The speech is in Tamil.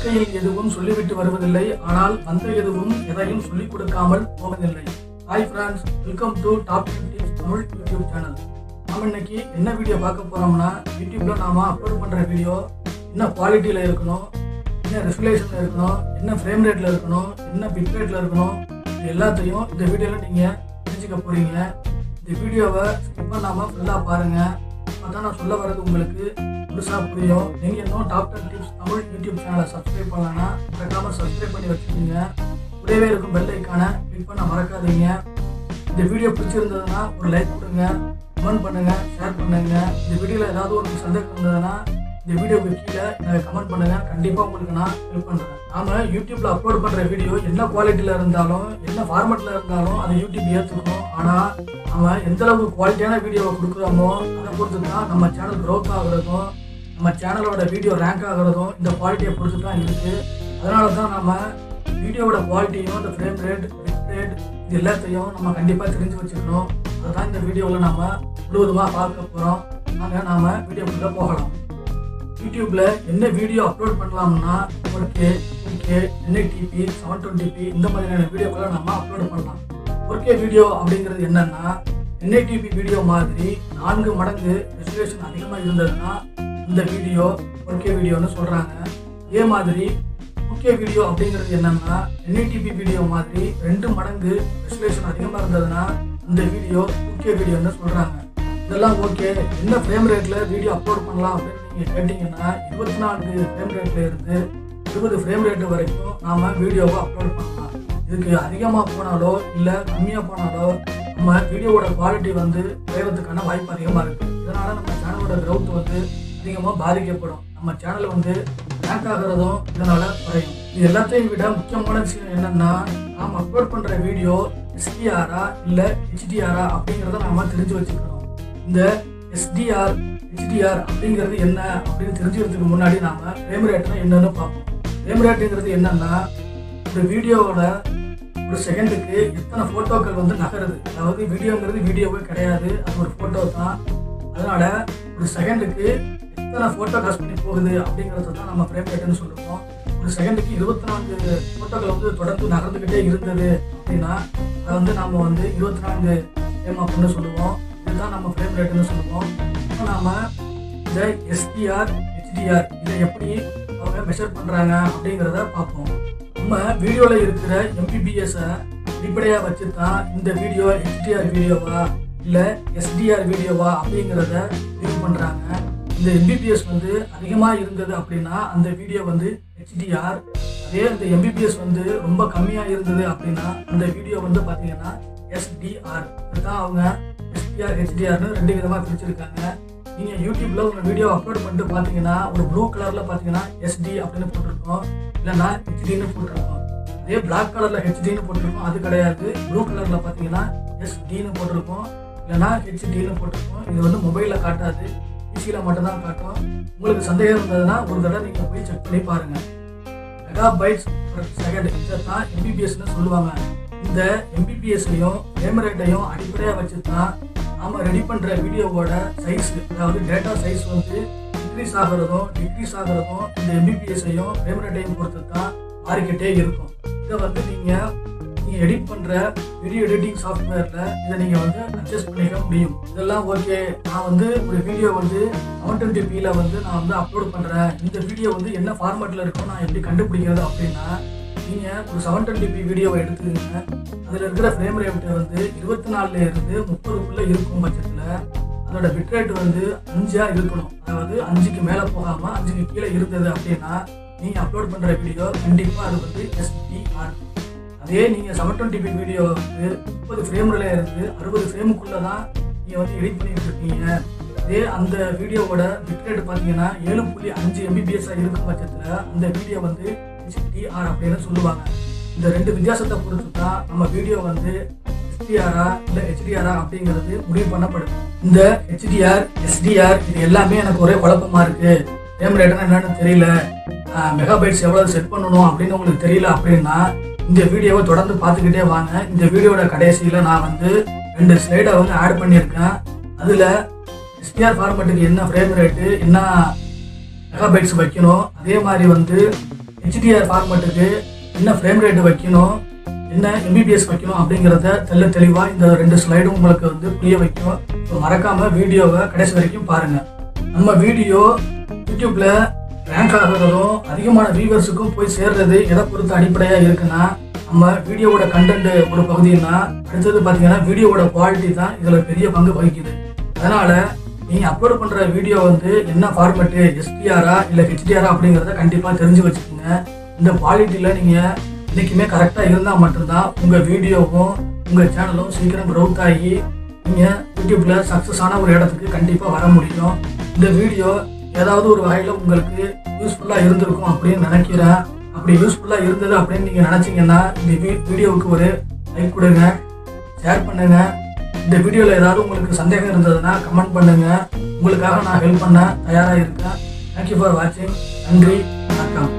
வாழ்க்கையில் எதுவும் சொல்லிவிட்டு வருவதில்லை ஆனால் வந்த எதுவும் எதையும் சொல்லிக் கொடுக்காமல் போவதில்லை hi friends welcome to top tips Tamil YouTube channel நாம இன்னைக்கு என்ன வீடியோ பார்க்க போறோம்னா யூடியூப்ல நாம அப்லோட் பண்ற வீடியோ என்ன குவாலிட்டியில இருக்கணும் என்ன ரெசுலேஷன்ல இருக்கணும் என்ன ஃப்ரேம் ரேட்ல இருக்கணும் என்ன பிட் ரேட்ல இருக்கணும் இது எல்லாத்தையும் இந்த வீடியோல நீங்க தெரிஞ்சுக்க போறீங்க இந்த வீடியோவை ஸ்கிப் பண்ணாம ஃபுல்லா பாருங்க அப்பதான் நான் சொல்ல வர்றது உங்களுக்கு முழுசா புரியும் நீங்க இன்னும் top ten tips Tamil YouTube சேனலை சப்ஸ்கிரைப் பண்ணலன்னா மறக்காம சப்ஸ்கிரைப் பண்ணி வச்சுக்கோங்க கூடவே இருக்கும் பெல் ஐக்கானை கிளிக் பண்ண மறக்காதீங்க இந்த வீடியோ பிடிச்சிருந்ததுன்னா ஒரு லைக் கொடுங்க கமெண்ட் பண்ணுங்க ஷேர் பண்ணுங்க இந்த வீடியோல ஏதாவது ஒரு சந்தேகம் இருந்ததுன்னா இந்த வீடியோக்கு கீழே எனக்கு கமெண்ட் பண்ணுங்க கண்டிப்பா உங்களுக்கு நான் ஹெல்ப் பண்றேன் நாம யூடியூப்ல அப்லோட் பண்ற வீடியோ என்ன குவாலிட்டியில இருந்தாலும் என்ன ஃபார்மேட்ல இருந்தாலும் அதை யூடியூப் ஏத்துக்கணும் ஆனா நம்ம எந்த அளவுக்கு குவாலிட்டியான வீடியோவை கொடுக்குறோமோ அதை பொறுத்து தான் நம்ம சேனல் க்ரோத் ஆகுறதும் நம்ம சேனலோட வீடியோ ரேங்க் ஆகுறதும் இந்த குவாலிட்டியை பொறுத்து தான் இருக்கு அதனால தான் நம்ம வீடியோவோட குவாலிட்டியும் இந்த ஃப்ரேம் ரேட் பிட் ரேட் இது எல்லாத்தையும் நம்ம கண்டிப்பாக தெரிஞ்சு வச்சுக்கணும் அதுதான் இந்த வீடியோவில் நாம முழுவதுமாக பார்க்க போகிறோம் நாங்கள் நாம வீடியோக்குள்ளே போகலாம் யூடியூப்ல என்ன வீடியோ அப்லோட் பண்ணலாம்னா ஒர்கே ஓகே என்ஐடிபி செவன் டுவெண்ட்டி இந்த மாதிரியான வீடியோக்களை நம்ம அப்லோட் பண்ணலாம் ஒர்கே வீடியோ அப்படிங்கிறது என்னன்னா என்ஐடிபி வீடியோ மாதிரி நான்கு மடங்கு ரெசுலேஷன் அதிகமாக இருந்ததுன்னா இந்த வீடியோ ஒர்கே வீடியோன்னு சொல்றாங்க அதே மாதிரி ஓகே வீடியோ அப்படிங்கிறது என்னன்னா என்ஐடிபி வீடியோ மாதிரி ரெண்டு மடங்கு ரெசுலேஷன் அதிகமாக இருந்ததுன்னா இந்த வீடியோ ஓகே வீடியோன்னு சொல்றாங்க இதெல்லாம் ஓகே என்ன ஃப்ரேம் ரேட்ல வீடியோ அப்லோட் பண்ணலாம் அப்படின்னு நீங்க கேட்டீங்கன்னா இருபத்தி நான்கு ஃப்ரேம் ரேட்ல இருந்து இருபது ஃப்ரேம் ரேட் வரைக்கும் நாம வீடியோவை அப்லோட் பண்ணலாம் இதுக்கு அதிகமாக போனாலோ இல்லை கம்மியாக போனாலோ நம்ம வீடியோவோட குவாலிட்டி வந்து குறைவதற்கான வாய்ப்பு அதிகமாக இருக்கு இதனால நம்ம சேனலோட growth வந்து அதிகமாக பாதிக்கப்படும் நம்ம சேனல் வந்து ரேங்க் ஆகுறதும் இதனால குறையும் இது எல்லாத்தையும் விட முக்கியமான விஷயம் என்னன்னா நாம் அப்லோட் பண்ற வீடியோ எஸ்டிஆரா இல்லை ஹெச்டிஆரா அப்படிங்கிறத நாம தெரிஞ்சு வச்சுக்கணும் இந்த எஸ்டிஆர் ஹெச்டிஆர் அப்படிங்கிறது என்ன அப்படின்னு தெரிஞ்சுக்கிறதுக்கு முன்னாடி நாம ஃப்ரேம் ரேட்னா என்னன்னு பார்ப்போம் ஃப்ரேம் ரேட்டுங்கிறது என்னன்னா ஒரு வீடியோவோட ஒரு செகண்டுக்கு எத்தனை ஃபோட்டோக்கள் வந்து நகருது அதாவது வீடியோங்கிறது வீடியோவே கிடையாது அது ஒரு ஃபோட்டோ தான் அதனால ஒரு செகண்டுக்கு எத்தனை ஃபோட்டோ காஸ்ட் பண்ணி போகுது அப்படிங்கிறத தான் நம்ம ஃப்ரேம் ரேட்டுன்னு சொல்லுவோம் ஒரு செகண்டுக்கு இருபத்தி நான்கு ஃபோட்டோக்கள் வந்து தொடர்ந்து நகர்ந்துக்கிட்டே இருந்தது அப்படின்னா அதை வந்து நாம வந்து இருபத்தி நான்கு ஃப்ரேம் அப்படின்னு சொல்லுவோம் இதுதான் நம்ம ஃப்ரேம் ரேட்டுன்னு சொல்லுவோம் இப்போ நாம இந்த எஸ்டிஆர் ஹெச்டிஆர் இதை எப்படி அவங்க மெஷர் பண்றாங்க அப்படிங்கிறத பார்ப்போம் நம்ம வீடியோல இருக்கிற எம்பிபிஎஸ் அடிப்படையா வச்சு தான் இந்த வீடியோ ஹெச்டிஆர் வீடியோவா இல்ல எஸ்டிஆர் வீடியோவா அப்படிங்கிறத வியூ பண்றாங்க இந்த எம்பிபிஎஸ் வந்து அதிகமா இருந்தது அப்படின்னா அந்த வீடியோ வந்து ஹெச்டிஆர் அதே இந்த எம்பிபிஎஸ் வந்து ரொம்ப கம்மியா இருந்தது அப்படின்னா அந்த வீடியோ வந்து பாத்தீங்கன்னா எஸ்டிஆர் இதுதான் அவங்க எஸ்டிஆர் ஹெச்டிஆர்னு ரெண்டு விதமா பிரிச்சிருக்காங்க நீங்க யூடியூப்ல உங்க வீடியோ அப்லோட் பண்ணிட்டு பாத்தீங்கன்னா ஒரு ப்ளூ கலர்ல பாத்தீங்கன்னா எஸ்டி அப்படின்னு போட்டிருக்கோம் இல்லைன்னா ஹெச்டின்னு போட்டிருக்கோம் அதே பிளாக் கலர்ல ஹெச்டின்னு போட்டிருக்கோம் அது கிடையாது ப்ளூ கலர்ல பாத்தீங்கன்னா எஸ்டின்னு போட்டிருக்கோம் இல்லைன்னா ஹெச்டின்னு போட்டிருக்கோம் இது வந்து மொபைல்ல காட்டாது பிசியில மட்டும்தான் காட்டும் உங்களுக்கு சந்தேகம் இருந்ததுன்னா ஒரு தடவை நீங்க போய் செக் பண்ணி பாருங்க மெகா பைட்ஸ் செகண்ட் இதை தான் எம்பிபிஎஸ்னு சொல்லுவாங்க இந்த எம்பிபிஎஸ்லையும் ஃப்ரேம் ரேட்டையும் அடிப்படையாக வச்சு தான் நாம ரெடி பண்ற வீடியோவோட சைஸ் அதாவது டேட்டா சைஸ் வந்து இன்க்ரீஸ் ஆகுறதும் டிக்ரீஸ் ஆகுறதும் இந்த எம்பிபிஎஸ்ஸையும் ஃப்ரேம் ரேட்டையும் பொறுத்து தான் மாறிக்கிட்டே இருக்கும் இதை வந்து நீங்க நீங்க எடிட் பண்ற வீடியோ எடிட்டிங் சாஃப்ட்வேர்ல இதை நீங்க வந்து அட்ஜஸ்ட் பண்ணிக்க முடியும் இதெல்லாம் ஓகே நான் வந்து ஒரு வீடியோ வந்து செவன் டுவெண்ட்டி பில வந்து நான் வந்து அப்லோட் பண்றேன் இந்த வீடியோ வந்து என்ன ஃபார்மேட்ல இருக்கும் நான் எப்படி கண்டுபிடிக்கிறது அப்படின்னா நீங்க ஒரு செவன் டுவெண்ட்டி பி வீடியோவை எடுத்துக்கங்க அதுல இருக்கிற ஃப்ரேம் ரேட் வந்து இருபத்தி நாலுல இருந்து முப்பதுக்குள்ள இருக்கும் பட்சத்துல அதோட பிட் ரேட் வந்து அஞ்சா இருக்கணும் அதாவது அஞ்சுக்கு மேல போகாம அஞ்சுக்கு கீழே இருந்தது அப்படின்னா நீங்க அப்லோட் பண்ற வீடியோ கண்டிப்பா அது வந்து எஸ்டிஆர் அதே நீங்க செவன் டுவெண்ட்டி பி வீடியோ வந்து முப்பது ஃப்ரேம்ல இருந்து அறுபது ஃப்ரேமுக்குள்ள தான் நீங்க வந்து எடிட் பண்ணிட்டு இருக்கீங்க அதே அந்த வீடியோவோட பிட் ரேட் பார்த்தீங்கன்னா ஏழு புள்ளி அஞ்சு எம்பிபிஎஸ் இருக்கும் பட்சத்தில் அந்த வீடியோ வந்து ஹெச்டிஆர் அப்படின்னு சொல்லுவாங்க இந்த ரெண்டு வித்தியாசத்தை பொறுத்து தான் நம்ம வீடியோ வந்து எஸ்டிஆரா இல்லை ஹெச்டிஆரா அப்படிங்கிறது முடிவு பண்ணப்படுது இந்த ஹெச்டிஆர் எஸ்டிஆர் இது எல்லாமே எனக்கு ஒரே குழப்பமா இருக்கு ஃப்ரேம் ரேட்னா என்னன்னு தெரியல மெகாபைட்ஸ் எவ்வளவு செட் பண்ணணும் அப்படின்னு உங்களுக்கு தெரியல அப்படின்னா இந்த வீடியோவை தொடர்ந்து பார்த்துக்கிட்டே வாங்க இந்த வீடியோட கடைசியில் நான் வந்து ரெண்டு ஸ்லைடை வந்து ஆட் பண்ணியிருக்கேன் அதில் எஸ்டிஆர் ஃபார்மேட்டுக்கு என்ன ஃப்ரேம் ரேட்டு என்ன மெகாபைட்ஸ் வைக்கணும் அதே மாதிரி வந்து ஹெச்டிஆர் ஃபார்மேட்டுக்கு என்ன ஃப்ரேம் ரேட் வைக்கணும் என்ன எம்பிபிஎஸ் வைக்கணும் அப்படிங்கிறத தெள்ள தெளிவாக இந்த ரெண்டு ஸ்லைடும் உங்களுக்கு வந்து புரிய வைக்கும் ஸோ மறக்காமல் வீடியோவை கடைசி வரைக்கும் பாருங்கள் நம்ம வீடியோ யூடியூப்ல ரேங்க் ஆகிறதும் அதிகமான வியூவர்ஸுக்கும் போய் சேர்றது எதை பொறுத்து அடிப்படையாக இருக்குன்னா நம்ம வீடியோவோட கண்டென்ட் ஒரு பகுதின்னா அடுத்தது பார்த்தீங்கன்னா வீடியோவோட குவாலிட்டி தான் இதில் பெரிய பங்கு வகிக்குது அதனால நீங்கள் அப்லோட் பண்ணுற வீடியோ வந்து என்ன ஃபார்மேட்டு எஸ்டிஆரா இல்லை ஹெச்டிஆரா அப்படிங்கிறத கண்டிப்பாக தெரிஞ்சு வச்சுக்கோங்க இந்த குவாலிட்டியில் நீங்கள் என்றைக்குமே கரெக்டாக இருந்தால் மட்டும்தான் உங்கள் வீடியோவும் உங்கள் சேனலும் சீக்கிரம் க்ரௌத் ஆகி நீங்கள் யூடியூப்பில் சக்ஸஸான ஒரு இடத்துக்கு கண்டிப்பாக வர முடியும் இந்த வீடியோ ஏதாவது ஒரு வகையில் உங்களுக்கு யூஸ்ஃபுல்லாக இருந்திருக்கும் அப்படின்னு நினைக்கிறேன் அப்படி யூஸ்ஃபுல்லாக இருந்தது அப்படின்னு நீங்கள் நினச்சிங்கன்னா இந்த வீ வீடியோவுக்கு ஒரு லைக் கொடுங்க ஷேர் பண்ணுங்க இந்த வீடியோவில் ஏதாவது உங்களுக்கு சந்தேகம் இருந்ததுன்னா கமெண்ட் பண்ணுங்க உங்களுக்காக நான் ஹெல்ப் பண்ண தயாராக இருக்கேன் தேங்க்யூ ஃபார் வாட்சிங் நன்றி வணக்கம்